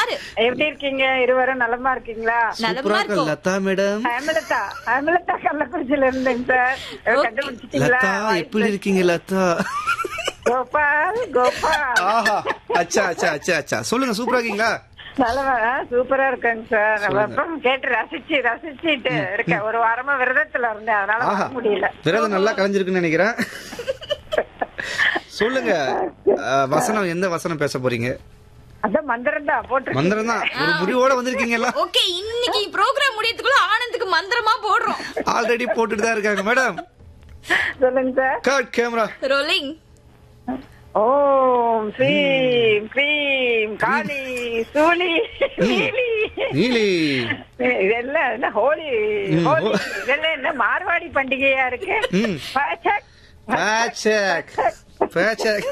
யாரு எப்படி இருக்கீங்க இருவரும் நலமா இருக்கீங்களா நலமா சூப்பரா இருக்கு இருக்கும் லதா மேடம் ஹேமலதா ஹேமலதா கள்ளக்குறிச்சியில இருந்தேங்க சார் Okay. கண்டுபிடிச்சிட்டீங்களா லதா எப்படி இருக்கீங்க லதா கோபால் கோபால் ஆஹா அச்சா அச்சா அச்சா அச்சா சொல்லுங்க சூப்பரா இருக்கீங்களா நல்லவா சூப்பரா இருக்கேங்க சார் நம்ம சொல்லுங்க. அப்புறம் கேட்டு ரசிச்சு ரசிச்சுட்டு இருக்கேன் ஒரு வாரமா விரதத்துல இருந்தேன் அதனால ஆஹா வர முடியல விரதம் நல்லா கலைஞ்சிருக்குன்னு நினைக்கிறேன் சொல்லுங்க அஹ், வசனம் எந்த வசனம் பேச போறீங்க அதான் மந்திரம் தான் போட்டு மந்திரம் தான் ஒரு முடிவோட வந்திருக்கீங்கல்ல ஓகே இன்னைக்கு ப்ரோக்ராம் முடியறதுக்குள்ள ஆனந்துக்கு மந்திரமா போடுறோம் ஆல்ரெடி போட்டுட்டு தான் இருக்காங்க மேடம் சொல்லுங்க sir cut camera rolling Om Shreem Kreem காளி சூலி நீலி நீலி இதெல்லாம் என்ன ஹோலி ம், ஹோலி ஹோ- இதெல்லாம் என்ன மார்வாடி பண்டிகையா இருக்கு ம். பாச்சக். பேச்சக் பேச்சக்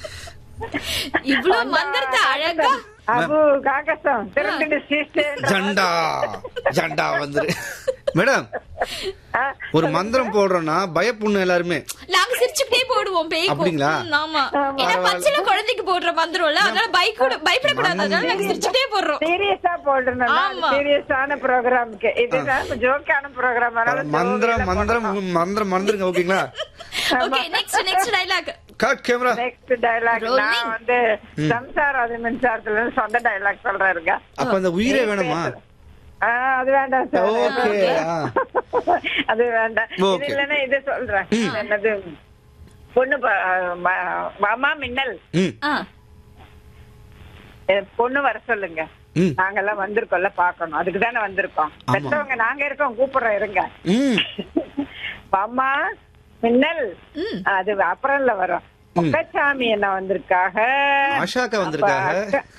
இவ்ளோ மந்திரத்தை அழகா அபு காக்கசம் திரண்டு சிஸ்டர் ஜண்டா ஜண்டா வந்துரு மேடம் ஒரு மந்திரம் போடுறோம்னா பயப்புண்ணு எல்லாருமே நாங்க சிரிச்சுக்கிட்டே போடுவோம் பேய்க்கும் அப்படிங்களா? ம், ஆமா ஆமா. ஏன்னா பச்சில குழந்தைக்கு போடுற மந்திரம்ல அதனால பைக் பயப்படக்கூடாது அதனால நாங்க சிரிச்சுக்கிட்டே போடுறோம் சீரியஸா போடணும் ஆமா. சீரியஸான ப்ரோக்ராமுக்கு இதுதான் ஜோக்கான ப்ரோக்ராம் மந்திரம் மந்திரம் மந்திரம் மறந்துருங்க ஓகேங்களா okay next next dialogue cut camera next dialogue Rolling. நான் வந்து சம்சாரம் அது மின்சாரத்துல இருந்து சொந்த டயலாக் சொல்றேங்க அப்ப அந்த உயிரே வேணுமா அது வேண்டாம் சார் ஓகே அது வேண்டாம் இது Okay. இல்லைன்னா இது சொல்றேன் இது என்னது பொண்ணு ப- ம- மாமா மின்னல் ம் ஆ என் பொண்ணு வர சொல்லுங்க ம் நாங்கெல்லாம் வந்திருக்கோம்ல பாக்கணும் அதுக்கு தானே வந்திருக்கோம் ஆமா. பெற்றவங்க நாங்க இருக்கோம் கூப்பிடுறோம் இருங்க ம் மாமா மின்னல் ம். அது அப்புறம்ல வரும் முக்கச்சாமி என்ன வந்திருக்காக ஆஷாக்கா வந்திருக்காக.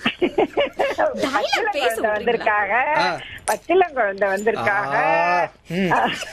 பச்சிளம் பேச குழந்தை வந்திருக்காக ஆ. பச்சிளம் குழந்தை வந்திருக்காக ஆ, ம்.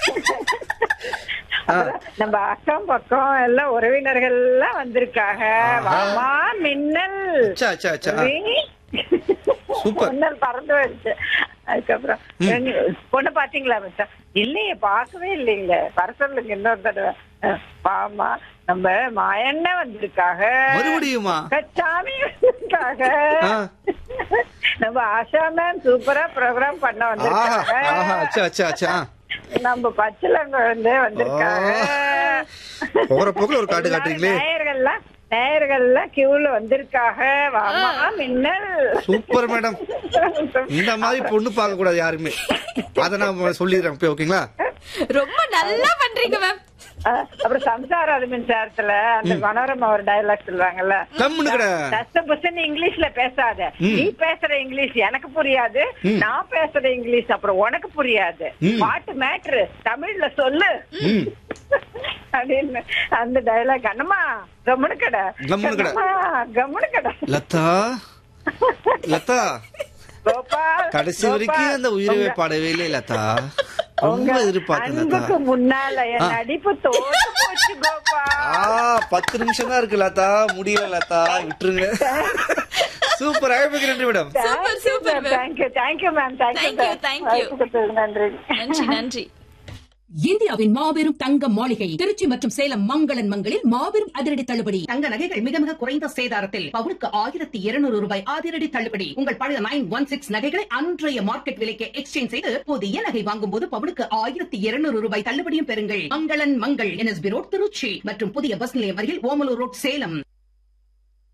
அப்புறம் நம்ம அக்கம் பக்கம் எல்லாம் உறவினர்கள் எல்லாம் வந்திருக்காக ஆஹா. மாமா மின்னல் அச்சா அச்சா அச்சா ஆ. ரீ. சூப்பர். மின்னல் பறந்து வருச்சு அதுக்கப்புறம் பொண்ணு பாத்தீங்களா மச்சான் இல்லையே பார்க்கவே இல்லைங்களே வர சொல்லுங்க இன்னொரு தடவை அஹ், ஆமா நம்ம மாயண்ண வந்திருக்காக மறுபடியுமா கச்சாமி வந்திருக்காக ஆ. நம்ம ஆஷா மேம் சூப்பரா ப்ரோக்ராம் பண்ண ஆஹா வந்திருக்காங்க ஆஹா அச்சா அச்சா அச்சா ஆ. நம்ம பச்சிலங்குழந்தை வந்திருக்காங்க போற போக்குல ஒரு காட்டு காட்டுறீங்களே நேயர்கள்லாம் நேயர்கள்லாம் கியூல வந்திருக்காக வாமா மின்னல் சூப்பர் மேடம் இந்த மாதிரி பொண்ணு பார்க்க கூடாது யாருமே அத நான் சொல்லிடுறேன் இப்ப ஓகேங்களா ரொம்ப நல்லா பண்றீங்க மேம் அஹ், அப்புறம் சம்சார அது மின்சாரத்துல அந்த மனோரமா ஒரு டயலாக் சொல்லுவாங்கல்ல கம்முன்னு கடை டஸ்ட் புஸ்ன்னு இங்கிலீஷ்ல பேசாத நீ பேசுற இங்கிலீஷ் எனக்கு புரியாது நான் பேசுற இங்கிலீஷ் அப்புறம் உனக்கு புரியாது ம். வாட்டு மேட்ரு தமிழ்ல சொல்லு ம் அப்படின்னு அந்த டயலாக் அண்ணம்மா கம்முனு கடை கம்முனு கடை. கண்ணம்மா, கம்முனு கடை லதா லதா கோபால் கடைசி வரைக்கும் கோபால், அந்த உயிரவே உங்க- பாடவே இல்லை லதா உங்க ரொம்ப எதிர்பார்த்தேன் லதா அன்புக்கு முன்னால என் ஆ. நடிப்பு தோத்து போச்சு கோபால் ஆ பத்து நிமிஷம் தான் இருக்கு லதா முடியல லதா விட்டுருங்க சூப்பர் அழைப்புக்கு நன்றி madam Super, super, ma'am. Thank you thank you ma'am Thank you, thank you thank you. நன்றி நன்றி நன்றி இந்தியாவின் மாபெரும் தங்க மாளிகை திருச்சி மற்றும் சேலம் மங்களன் மங்களில் மாபெரும் அதிரடி தள்ளுபடி தங்க நகைகள் மிக மிக குறைந்த சேதாரத்தில் பவுனுக்கு ஆயிரத்தி இருநூறு ரூபாய் அதிரடி தள்ளுபடி உங்கள் பழைய நைன் ஒன் சிக்ஸ் நகைகளை அன்றைய மார்க்கெட் விலைக்கு எக்ஸ்சேஞ்ச் செய்து புதிய நகை வாங்கும் போது பவுனுக்கு ஆயிரத்தி இருநூறு ரூபாய் தள்ளுபடியும் பெறுங்கள் மங்களன் மங்கள் என்எஸ்பி ரோட் திருச்சி மற்றும் புதிய பஸ் நிலையம் அருகில் ஓமலூர் ரோட் சேலம்